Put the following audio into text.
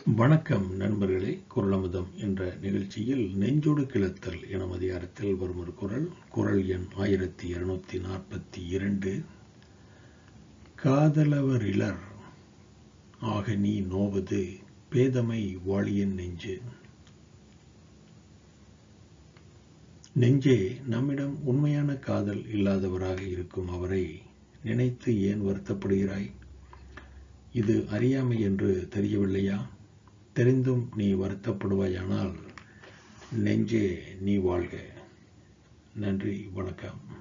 வணக்கம் நண்பர்களே குரலமுதம் என்ற நிகழ்ச்சியில் நெஞ்சோடு கிளத்தல் எனும் அதிகாரத்தில் வரும் ஒரு குரல் குரல் எண் ஆயிரத்தி இருநூத்தி நாற்பத்தி இரண்டு காதலவர் இலர் ஆக நீ நோவது பேதமை வாழியன் நெஞ்சு நெஞ்சே நம்மிடம் உண்மையான காதல் இல்லாதவராக இருக்கும் அவரை நினைத்து ஏன் வருத்தப்படுகிறாய் இது அறியாமை என்று தெரியவில்லையா தெரிந்தும் நீ வருத்தப்படுவாயானால் நெஞ்சே நீ வாழ்க நன்றி வணக்கம்